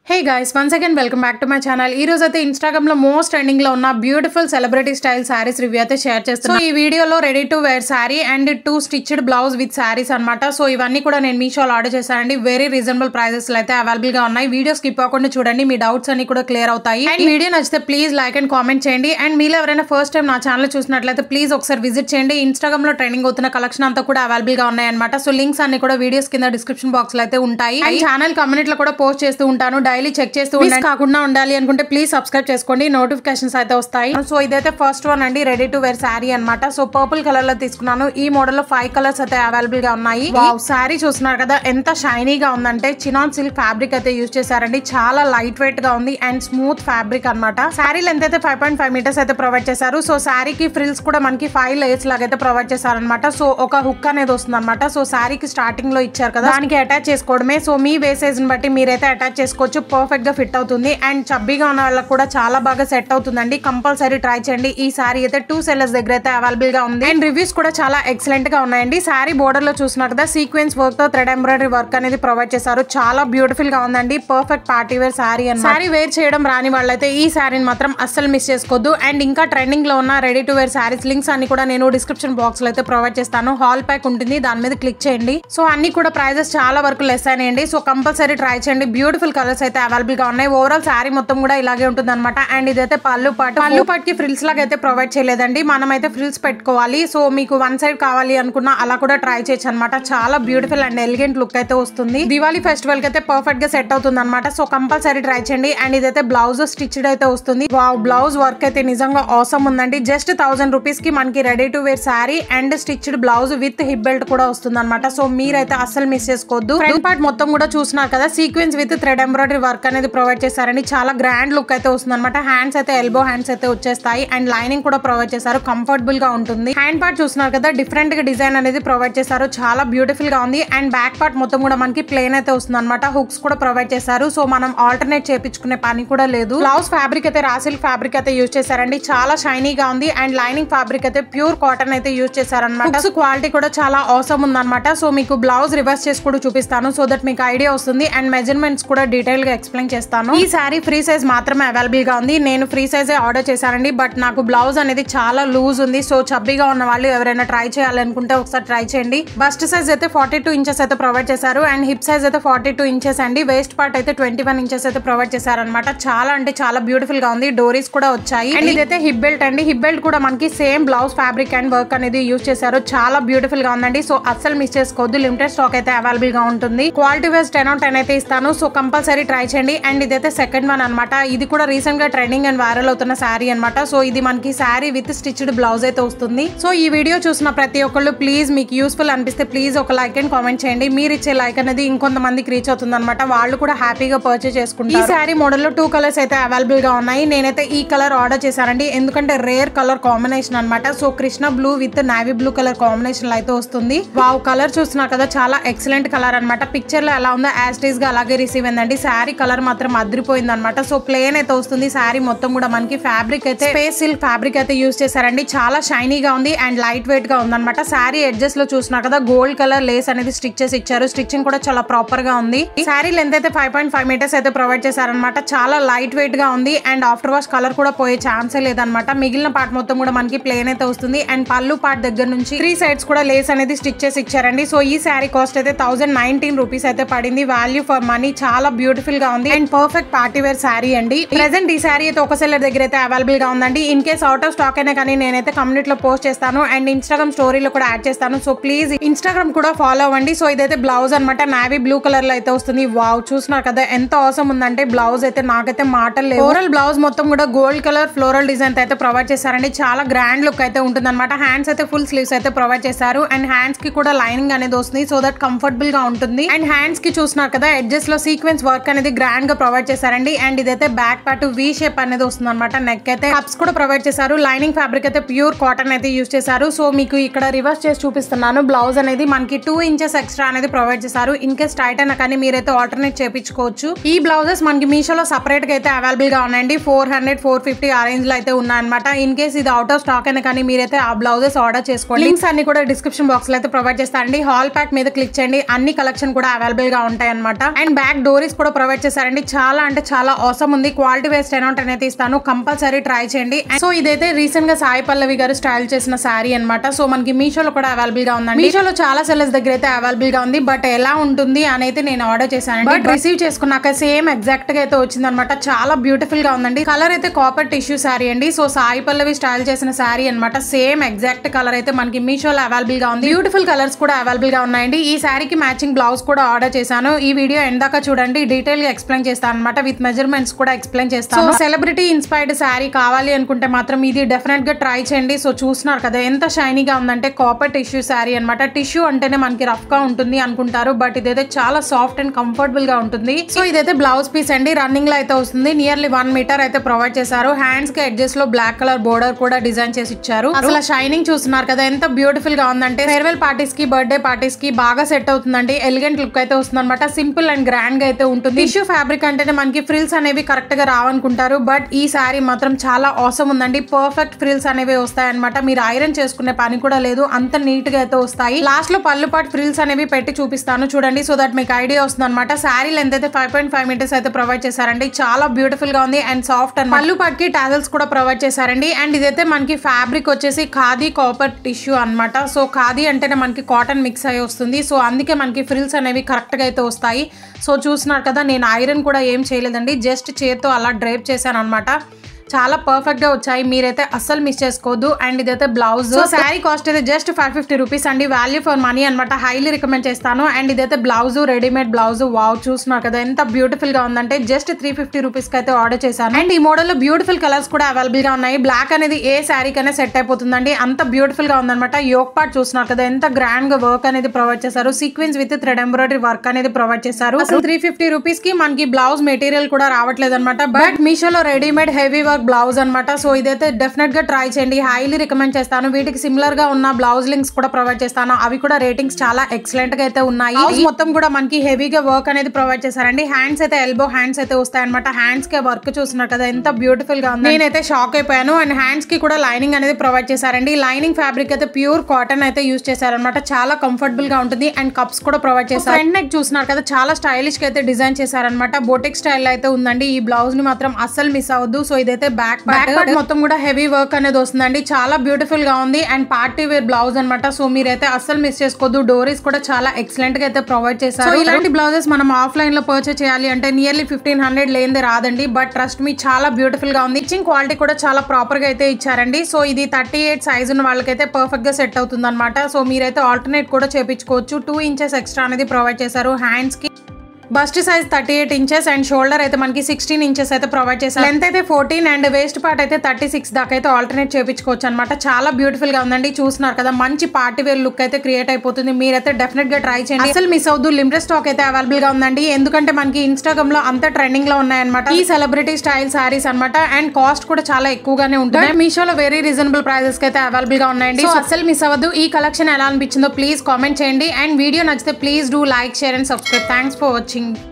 hey guys once again welcome back to my channel ఈ రోజు అయితే ఇన్స్టాగ్రామ్ లో మోస్ట్ ట్రెండింగ్ లో ఉన్న beautiful celebrity style saris review అయితే షేర్ చేస్తాను సో ఈ వీడియోలో ready to wear sari and two stitched blouse with saris అన్నమాట సో ఇవన్నీ కూడా నేను మీషోలో ఆర్డర్ చేశానండి వెరీ రీజనబుల్ ప్రైజెస్ లో అయితే అవైలబుల్ గా ఉన్నాయి వీడియో స్కిప్ అవ్వకుండా చూడండి మీ డౌట్స్ అన్ని కూడా క్లియర్ అవుతాయి అండ్ వీడియో నచ్చితే ప్లీజ్ లైక్ అండ్ కామెంట్ చేయండి అండ్ మీరు ఎవరైనా ఫస్ట్ టైం నా ఛానల్ చూసినట్లయితే ప్లీజ్ ఒకసారి విజిట్ చేయండి ఇన్స్టాగ్రామ్ లో ట్రెండింగ్ అవుతున్న కలెక్షన్ అంతా కూడా అవైలబుల్ గా ఉన్నాయి అనమాట సో లింక్స్ అన్ని కూడా వీడియోస్ కింద డిస్క్రిప్షన్ బాక్స్ లో అయితే ఉంటాయి అండ్ ఛానల్ కమ్యూనిటీలో కూడా పోస్ట్ చేస్తూ ఉంటాను డైలీ చెక్ చేస్తూ ఉండండి కాకుండా ఉండాలి అనుకుంటే ప్లీజ్ సబ్స్క్రైబ్ చేసుకోండి నోటిఫికేషన్స్ అయితే వస్తాయి సో ఇదైతే ఫస్ట్ వన్ అండి రెడీ టు వేర్ శారీ అన్నమాట సో పర్పుల్ కలర్ లో తీసుకున్నాను ఈ మోడల్ లో ఫైవ్ కలర్స్ అయితే అవైలబుల్ గా ఉన్నాయి శారీ చూస్తున్నారు కదా ఎంత షైనీగా ఉందంటే చినాన్ సిల్క్ ఫ్యాబ్రిక్ అయితే యూజ్ చేశారండి చాలా లైట్ వెయిట్ గా ఉంది అండ్ స్మూత్ ఫ్యాబ్రిక్ అన్నమాట శారీ లెంత్ అయితే ఫైవ్ పాయింట్ ఫైవ్ మీటర్స్ అయితే ప్రొవైడ్ చేశారు సో శారీకి ఫ్రిల్స్ కూడా మనకి ఫైవ్ లేయర్స్ లాగా అయితే ప్రొవైడ్ చేశారనమాట సో ఒక హుక్ అనేది వస్తుంది అనమాట సో శారీకి స్టార్టింగ్ లో ఇచ్చారు కదా దానికి అటాచ్ చేసుకోవడమే సో మీ వేసేజ్ ని బట్టి మీరైతే అటాచ్ చేసుకోవచ్చు పర్ఫెక్ట్ గా ఫిట్ అవుతుంది అండ్ చబ్బీగా ఉన్న వాళ్ళకి కూడా చాలా బాగా సెట్ అవుతుందండి కంపల్సరీ ట్రై చేయండి ఈ శారీ అయితే టూ సెల్లర్స్ దగ్గర అయితే అవైలబుల్ గా ఉంది అండ్ రివ్యూస్ కూడా చాలా ఎక్సలెంట్ గా ఉన్నాయండి శారీ బోర్డర్ లో చూసినా కదా సీక్వెన్స్ వర్క్ తో థ్రెడ్ ఎంబ్రాయిడరీ వర్క్ అనేది ప్రొవైడ్ చేశారు చాలా బ్యూటిఫుల్ గా ఉందండి పర్ఫెక్ట్ పార్టీ వేర్ శారీ అని శారీ వేర్ చేయడం రాని వాళ్ళైతే ఈ శారీని మాత్రం అస్సలు మిస్ చేసుకోవద్దు అండ్ ఇంకా ట్రెండింగ్ లో ఉన్న ready to wear saris links అన్ని కూడా నేను డిస్క్రిప్షన్ బాక్స్ లో అయితే ప్రొవైడ్ చేస్తాను హాల్ ప్యాక్ ఉంటుంది దాని మీద క్లిక్ చేయండి సో అన్ని కూడా ప్రైజెస్ చాలా వరకు లెస్ అయినాయండి సో కంపల్సరీ ట్రై చేయండి బ్యూటిఫుల్ కలర్స్ అయితే అవైలబుల్ గా ఉన్నాయి ఓవరాల్ శారీ మొత్తం కూడా ఇలాగే ఉంటుంది అనమాట అండ్ ఇదైతే పళ్ళు పాటు పళ్ళు పాటుకి ఫ్రిల్స్ లాగా అయితే ప్రొవైడ్ చేయలేదండి మనం అయితే ఫ్రిల్స్ పెట్టుకోవాలి సో మీకు వన్ సైడ్ కావాలి అనుకున్నా అలా కూడా ట్రై చేయొచ్చు అనమాట చాలా బ్యూటిఫుల్ అండ్ ఎలిగెంట్ లుక్ అయితే వస్తుంది దివాళీ ఫెస్టివల్ కి అయితే పర్ఫెక్ట్ గా సెట్ అవుతుంది అనమాట సో కంపల్సరీ ట్రై చేయండి అండ్ ఇదైతే బ్లౌజ్ స్టిచ్డ్ అయితే వస్తుంది వావ్ బ్లౌజ్ వర్క్ అయితే నిజంగా అవసరం ఉందండి జస్ట్ థౌసండ్ రూపీస్ కి మనకి ready to wear sari and stitched blouse with hip belt కూడా వస్తుంది అనమాట సో మీరైతే అస్సలు మిస్ చేసుకోవద్దు ఫ్రంట్ పార్ట్ మొత్తం కూడా చూస్తున్నారు కదా sequence with thread embroidery work అనేది ప్రొవైడ్ చేశారండి చాలా గ్రాండ్ లుక్ అయితే వస్తుంది అనమాట హ్యాండ్స్ అయితే ఎల్బో హ్యాండ్స్ అయితే వచ్చేస్తాయి అండ్ లైనింగ్ కూడా ప్రొవైడ్ చేశారు కంఫర్టబుల్ గా ఉంటుంది హ్యాండ్ పార్ట్ చూస్తున్నారు కదా డిఫరెంట్ గా డిజైన్ అనేది ప్రొవైడ్ చేశారు చాలా బ్యూటిఫుల్ గా ఉంది అండ్ బ్యాక్ పార్ట్ మొత్తం కూడా మనకి ప్లేన్ అయితే వస్తుంది అనమాట హుక్స్ కూడా ప్రొవైడ్ చేశారు సో మనం ఆల్టర్నేట్ చేపించుకునే పని కూడా లేదు బ్లౌజ్ ఫ్యాబ్రిక్ అయితే రాసిల్ ఫ్యాబ్రిక్ అయితే యూజ్ చేశారండి చాలా షైనీగా ఉంది అండ్ లైనింగ్ ఫ్యాబ్రిక్ అయితే ప్యూర్ కాటన్ అయితే యూజ్ చేశారనమాట క్వాలిటీ కూడా చాలా అవసరం ఉందన్నమాట సో మీకు బ్లౌజ్ రివర్స్ చేసి కూడా చూపిస్తాను సో దట్ మీకు ఐడియా వస్తుంది అండ్ మెజర్మెంట్స్ కూడా డీటెయిల్ గా ఎక్స్ప్లెయిన్ చేస్తాను ఈ సారీ ఫ్రీ సైజ్ మాత్రమే అవైలబుల్ గా ఉంది నేను ఫ్రీ సైజే ఆర్డర్ చేశానండి బట్ నాకు బ్లౌజ్ అనేది చాలా లూజ్ ఉంది సో చబ్బీగా ఉన్న వాళ్ళు ఎవరైనా ట్రై చేయాలనుకుంటే ఒకసారి ట్రై చేయండి బస్ట్ సైజ్ అయితే ఫార్టీ టూ ఇంచెస్ అయితే ప్రొవైడ్ చేశారు అండ్ హిప్ సైజ్ అయితే ఫార్టీ టూ ఇంచెస్ అండి వేస్ట్ పార్ట్ అయితే ట్వంటీ వన్ ఇంచెస్ అయితే ప్రొవైడ్ చేశారనమాట చాలా అంటే చాలా బ్యూటిఫుల్ గా ఉంది డోరీస్ కూడా వచ్చాయి అండ్ ఇదైతే హిప్ బెల్ట్ అండి హిప్ బెల్ట్ కూడా మనకి same blouse fabric and work అనేది యూజ్ చేశారు చాలా బ్యూటిఫుల్ గా ఉందండి సో అస్సలు మిస్ చేసుకోవద్దు లిమిటెడ్ స్టాక్ అయితే అవైలబుల్ గా ఉంటుంది quality wise ten out ten అయితే ఇస్తాను సో కంపల్సరీ ట్రై చేయండి అండ్ ఇదైతే సెకండ్ వన్ అనమాట ఇది కూడా రీసెంట్ గా ట్రెండింగ్ అండ్ వైరల్ అవుతున్న శారీ అనమాట సో ఇది మనకి శారీ విత్ స్టిచ్డ్ బ్లౌజ్ అయితే వస్తుంది సో ఈ వీడియో చూసిన ప్రతి ఒక్కళ్ళు ప్లీజ్ మీకు యూస్ఫుల్ అనిపిస్తే ప్లీజ్ ఒక లైక్ అండ్ కామెంట్ చేయండి మీరు ఇచ్చే లైక్ అనేది ఇంకొంతమందికి రీచ్ అవుతుంది అనమాట వాళ్ళు కూడా హ్యాపీగా పర్చేస్ చేసుకుంటారు ఈ శారీ మోడల్ లో టూ కలర్స్ అయితే అవైలబుల్ గా ఉన్నాయి నేనైతే ఈ కలర్ ఆర్డర్ చేశానండి ఎందుకంటే రేర్ కలర్ కాంబినేషన్ అనమాట so Krishna blue with navy blue colour combination లో అయితే వస్తుంది వావ్ కలర్ చూస్తున్నారు కదా చాలా ఎక్సలెంట్ కలర్ అనమాట పిక్చర్ లో ఎలా ఉందో యాస్టీస్ గా అలాగే రిసీవ్ అయిందండి శారీ కలర్ మాత్రం అదిరిపోయింది అనమాట సో ప్లేన్ అయితే వస్తుంది శారీ మొత్తం కూడా మనకి ఫ్యాబ్రిక్ అయితే స్పేస్ సిల్క్ ఫ్యాబ్రిక్ అయితే యూస్ చేశారండి చాలా షైనీగా ఉంది అండ్ లైట్ వెయిట్ గా ఉందన్నమాట శారీ ఎడ్జెస్ లో చూసినా కదా గోల్డ్ కలర్ లేస్ అనేది స్టిచ్ చేసి ఇచ్చారు స్టిచ్చింగ్ కూడా చాలా ప్రాపర్ గా ఉంది ఈ శారీ లెంత్ అయితే ఫైవ్ పాయింట్ ఫైవ్ మీటర్స్ అయితే ప్రొవైడ్ చేశారనమాట చాలా లైట్ వెయిట్ గా ఉంది అండ్ ఆఫ్టర్ వాష్ కలర్ కూడా పోయే ఛాన్సే లేదనమాట మిగిలిన పార్ట్ మొత్తం కూడా మనకి ప్లేన్ అయితే వస్తుంది అండ్ పళ్ళు పార్ట్ దగ్గర నుంచి త్రీ సైడ్స్ కూడా లేస్ అనేది స్టిచ్ చేసి ఇచ్చారండి సో ఈ శారీ కాస్ట్ అయితే థౌసండ్ నైన్టీన్ రూపీస్ అయితే పడింది వాల్యూ ఫర్ మనీ చాలా బ్యూటిఫుల్ గా ఉంది and perfect party wear sari అండి ప్రెసెంట్ ఈ శారీ అయితే ఒక సెల్లర్ దగ్గర అయితే అవైలబుల్ గా ఉందండి in case out of stock అయినా కానీ నేనైతే కమ్యూనిటీలో పోస్ట్ చేస్తాను అండ్ ఇన్స్టాగ్రామ్ స్టోరీలో కూడా యాడ్ చేస్తాను సో ప్లీజ్ ఇన్స్టాగ్రామ్ కూడా ఫాలో అవ్వండి సో ఇదైతే బ్లౌజ్ అనమాట నావీ బ్లూ కలర్ లో అయితే వస్తుంది వావ్ చూస్తున్నారు కదా ఎంత అవసరం ఉందంటే బ్లౌజ్ అయితే నాకైతే మాటలు లేవు ఓవరాల్ బ్లౌజ్ మొత్తం కూడా గోల్డ్ కలర్ ఫ్లోరల్ డిజైన్ అయితే ప్రొవైడ్ చేశారండి చాలా గ్రాండ్ లుక్ అయితే ఉంటుంది అనమాట హ్యాండ్స్ అయితే ఫుల్ స్లీవ్స్ అయితే ప్రొవైడ్ చేశారు అండ్ హ్యాండ్స్ కి కూడా లైనింగ్ అనేది వస్తుంది సో దట్ కంఫర్టబుల్ గా ఉంటుంది అండ్ హ్యాండ్స్ కి చూస్తున్నారు కదా ఎడ్జెస్ లో సీక్వెన్స్ వర్క్ అనేది గ్రాండ్ గా ప్రొవైడ్ చేశారండి అండ్ ఇదైతే బ్యాక్ పార్ట్ వి షేప్ అనేది వస్తుంది అనమాట నెక్ అయితే కప్స్ కూడా ప్రొవైడ్ చేశారు లైనింగ్ ఫ్యాబ్రిక్ అయితే ప్యూర్ కాటన్ అయితే యూస్ చేశారు సో మీకు ఇక్కడ రివర్స్ చేసి చూపిస్తున్నాను బ్లౌజ్ అనేది మనకి టూ ఇంచెస్ ఎక్స్ట్రా అనేది ప్రొవైడ్ చేశారు ఇన్ కేస్ టైట్ అయినా కానీ మీరైతే ఆల్టర్నేట్ చేపించుకోవచ్చు ఈ బ్లౌజెస్ మనకి మీషోలో సపరేట్ గా అయితే అవైలబుల్ గా ఉన్నాయండి ఫోర్ హండ్రెడ్ ఫోర్ ఫిఫ్టీ ఆ రేంజ్ లో అయితే ఉన్నాయన్నమాట ఇన్ కేస్ ఇది అవుట్ ఆఫ్ స్టాక్ అయినా కానీ మీరైతే ఆ బ్లౌజెస్ ఆర్డర్ చేసుకోండి లింక్స్ అన్ని కూడా డిస్క్రిప్షన్ బాక్స్ లో అయితే ప్రొవైడ్ చేస్తారండి హాల్ ప్యాక్ మీద క్లిక్ చేయండి అన్ని కలెక్షన్ కూడా అవైలబుల్ గా ఉంటాయి అనమాట అండ్ బ్యాక్ డోరీస్ కూడా ప్రొవైడ్ ప్రొవైడ్ చేశారండి చాలా అంటే చాలా అవసరం ఉంది క్వాలిటీ వేస్ట్ టెన్ అవుట్ అనేది ఇస్తాను కంపల్సరీ ట్రై చేయండి సో ఇదైతే రీసెంట్ గా సాయి పల్లవి గారు స్టైల్ చేసిన శారీ అన్నమాట సో మనకి మీషోలో కూడా అవైలబుల్ గా ఉందండి మీషోలో చాలా సెల్లర్స్ దగ్గర అయితే అవైలబుల్ గా ఉంది బట్ ఎలా ఉంటుంది అని అయితే నేను ఆర్డర్ చేశాను బట్ రిసీవ్ చేసుకున్నాక సేమ్ ఎగ్జాక్ట్ గా అయితే వచ్చింది అనమాట చాలా బ్యూటిఫుల్ గా ఉందండి కలర్ అయితే కాపర్ టిష్యూ శారీ అండి సో సాయి పల్లవి స్టైల్ చేసిన శారీ అన్నమాట సేమ్ ఎగ్జాక్ట్ కలర్ అయితే మనకి మీషోలో అవైలబుల్ గా ఉంది బ్యూటిఫుల్ కలర్స్ కూడా అవైలబుల్ గా ఉన్నాయండి ఈ శారీకి మ్యాచింగ్ బ్లౌజ్ కూడా ఆర్డర్ చేశాను ఈ వీడియో ఎందాక చూడండి డీటెయిల్ గా ఎక్స్ప్లెయిన్ చేస్తాను అనమాట విత్ మెజర్మెంట్స్ కూడా ఎక్స్ప్లెయిన్ చేస్తాను సెలబ్రిటీ ఇన్స్పైర్డ్ శారీ కావాలి అనుకుంటే మాత్రం ఇది డెఫినెట్ గా ట్రై చేయండి సో చూస్తున్నారు కదా ఎంత షైనీగా ఉందంటే కాపర్ టిష్యూ శారీ అన్నమాట టిష్యూ అంటేనే మనకి రఫ్ గా ఉంటుంది అనుకుంటారు బట్ ఇదైతే చాలా సాఫ్ట్ అండ్ కంఫర్టబుల్ గా ఉంటుంది సో ఇదైతే బ్లౌజ్ పీస్ అండి రన్నింగ్ లో అయితే వస్తుంది నియర్లీ వన్ మీటర్ అయితే ప్రొవైడ్ చేశారు హ్యాండ్స్ కి ఎడ్జెస్ లో బ్లాక్ కలర్ బోర్డర్ కూడా డిజైన్ చేసి ఇచ్చారు అసలు షైనింగ్ చూస్తున్నారు కదా ఎంత బ్యూటిఫుల్ గా ఉందంటే ఫేర్వెల్ పార్టీస్ కి బర్త్డే పార్టీస్ కి బాగా సెట్ అవుతుందండి ఎలిగెంట్ లుక్ అయితే వస్తుంది అనమాట సింపుల్ అండ్ గ్రాండ్ గా అయితే ఉంటుంది టిష్యూ ఫ్యాబ్రిక్ అంటేనే మనకి ఫ్రిల్స్ అనేవి కరెక్ట్ గా రావనుకుంటారు బట్ ఈ శారీ మాత్రం చాలా అవసరం ఉందండి పర్ఫెక్ట్ ఫ్రిల్స్ అనేవి వస్తాయి అనమాట మీరు ఐరన్ చేసుకునే పని కూడా లేదు అంత నీట్ గా అయితే వస్తాయి లాస్ట్ లో పళ్ళు పాటు ఫ్రిల్స్ అనేవి పెట్టి చూపిస్తాను చూడండి సో దట్ మీకు ఐడియా వస్తుంది అనమాట శారీ లెంత్ అయితే ఫైవ్ పాయింట్ ఫైవ్ మీటర్స్ అయితే ప్రొవైడ్ చేశారండి చాలా బ్యూటిఫుల్ గా ఉంది అండ్ సాఫ్ట్ అండ్ పళ్ళు పాటుకి టాజల్స్ కూడా ప్రొవైడ్ చేశారండి అండ్ ఇదైతే మనకి ఫ్యాబ్రిక్ వచ్చేసి ఖాదీ కాపర్ టిష్యూ అన్నమాట సో ఖాదీ అంటేనే మనకి కాటన్ మిక్స్ అయి వస్తుంది సో అందుకే మనకి ఫ్రిల్స్ అనేవి కరెక్ట్ గా అయితే వస్తాయి సో చూస్తున్నారు కదా నేను ఐరన్ కూడా ఏం చేయలేదండి జస్ట్ చేత్తో అలా డ్రైప్ చేశాను అనమాట చాలా పర్ఫెక్ట్ గా వచ్చాయి మీరైతే అస్సలు మిస్ చేసుకోవద్దు అండ్ ఇదైతే బ్లౌజ్ సో శారీ కాస్ట్ అయితే జస్ట్ ఫైవ్ ఫిఫ్టీ రూపీస్ అండి వాల్యూ ఫర్ మనీ అనమాట హైలీ రికమెండ్ చేస్తాను అండ్ ఇదైతే బ్లౌజ్ రెడీమేడ్ బ్లౌజ్ వావ్ చూస్తున్నారు కదా ఎంత బ్యూటిఫుల్ గా ఉందంటే జస్ట్ త్రీ ఫిఫ్టీ రూపీస్ కి అయితే ఆర్డర్ చేశాను అండ్ ఈ మోడల్ లో బ్యూటిఫుల్ కలర్స్ కూడా అవైలబుల్ గా ఉన్నాయి బ్లాక్ అనేది ఏ శారీ కైనా సెట్ అయిపోతుందండి అంత బ్యూటిఫుల్ గా ఉందన్నమాట యోక్ పార్ట్ చూస్తున్నారు కదా ఎంత గ్రాండ్ గా వర్క్ అనేది ప్రొవైడ్ చేశారు sequence with thread embroidery work అనేది ప్రొవైడ్ చేశారు అసలు త్రీ ఫిఫ్టీ రూపీస్ కి మనకి బ్లౌజ్ మెటీరియల్ కూడా రావట్లేదు అనమాట బట్ మీషోలో రెడీమేడ్ హెవీ వర్క్ బ్లౌజ్ అనమాట సో ఇదైతే డెఫినెట్ గా ట్రై చేయండి హైలీ రికమెండ్ చేస్తాను వీటికి సిమిలర్ గా ఉన్న బ్లౌజ్ లింక్స్ కూడా ప్రొవైడ్ చేస్తాను అవి కూడా రేటింగ్స్ చాలా ఎక్సలెంట్ గా అయితే ఉన్నాయి బ్లౌజ్ మొత్తం కూడా మనకి హెవీగా వర్క్ అనేది ప్రొవైడ్ చేశారండి హ్యాండ్స్ అయితే ఎల్బో హ్యాండ్స్ అయితే వస్తాయి అనమాట హ్యాండ్స్ కి వర్క్ చూస్తున్నారు కదా ఎంత బ్యూటిఫుల్ గా ఉంది నేనైతే షాక్ అయిపోయాను అండ్ హ్యాండ్స్ కి కూడా లైనింగ్ అనేది ప్రొవైడ్ చేశారండి లైనింగ్ ఫ్యాబ్రిక్ అయితే ప్యూర్ కాటన్ అయితే యూస్ చేశారనమాట చాలా కంఫర్టబుల్ గా ఉంటుంది అండ్ కప్స్ కూడా ప్రొవైడ్ చేశారు ఫ్రంట్ నెక్ చూస్తున్నారు కదా చాలా స్టైలిష్ గా అయితే డిజైన్ చేశారనమాట బోటిక్ స్టైల్ అయితే ఉందండి ఈ బ్లౌజ్ ని మాత్రం అస్సలు మిస్ అవ్వద్దు సో ఇదైతే బ్యాక్ బ్యాక్ పార్ట్ మొత్తం కూడా హెవీ వర్క్ అనేది వస్తుందండి చాలా బ్యూటిఫుల్ గా ఉంది అండ్ పార్టీ వేర్ బ్లౌజ్ అనమాట సో మీరైతే అస్సలు మిస్ చేసుకోవద్దు డోరీస్ కూడా చాలా ఎక్సలెంట్ గా అయితే ప్రొవైడ్ చేశారు సో ఇలాంటి బ్లౌజెస్ మనం ఆఫ్లైన్ లో పర్చేస్ చేయాలి అంటే నియర్లీ ఫిఫ్టీన్ హండ్రెడ్ లేనిదే రాదండి బట్ ట్రస్ట్ మీ చాలా బ్యూటిఫుల్ గా ఉంది ఇచ్చింగ్ క్వాలిటీ కూడా చాలా ప్రాపర్ గా అయితే ఇచ్చారండి సో ఇది థర్టీ ఎయిట్ సైజ్ ఉన్న వాళ్ళకైతే పర్ఫెక్ట్ గా సెట్ అవుతుంది అనమాట సో మీరైతే ఆల్టర్నేట్ కూడా చేపించుకోవచ్చు టూ ఇంచెస్ ఎక్స్ట్రా అనేది ప్రొవైడ్ చేశారు హ్యాండ్స్ కి bust size thirty eight inches and shoulder అయితే మనకి సిక్స్టీన్ ఇంచెస్ అయితే ప్రొవైడ్ చేశారు లెంత్ అయితే ఫోర్టీన్ అండ్ వేస్ట్ పార్ట్ అయితే థర్టీ సిక్స్ దాకా అయితే ఆల్టర్నేట్ చేయించుకోవచ్చు అనమాట చాలా బ్యూటిఫుల్ గా ఉందండి చూస్తున్నారు కదా మంచి పార్టీ వేర్ లుక్ అయితే క్రియేట్ అయిపోతుంది మీరైతే డెఫినెట్ గా ట్రై చేయండి అసలు మిస్ అవుద్దు లిమిటెడ్ స్టాక్ అయితే అవైలబుల్ గా ఉందండి ఎందుకంటే మనకి ఇన్స్టాగ్రామ్ లో అంత ట్రెండింగ్ లో ఉన్నాయన్నమాట ఈ సెలబ్రిటీ స్టైల్ సారీస్ అనమాట అండ్ కాస్ట్ కూడా చాలా ఎక్కువగానే ఉంటుంది మీషోలో వెరీ రీజనబుల్ ప్రైజెస్ కి అయితే అవైలబుల్ గా ఉన్నాయండి సో అసలు మిస్ అవ్వద్దు ఈ కలెక్షన్ ఎలా అనిపించిందో ప్లీజ్ కామెంట్ చేయండి అండ్ వీడియో నచ్చితే please do like share and subscribe thanks for watching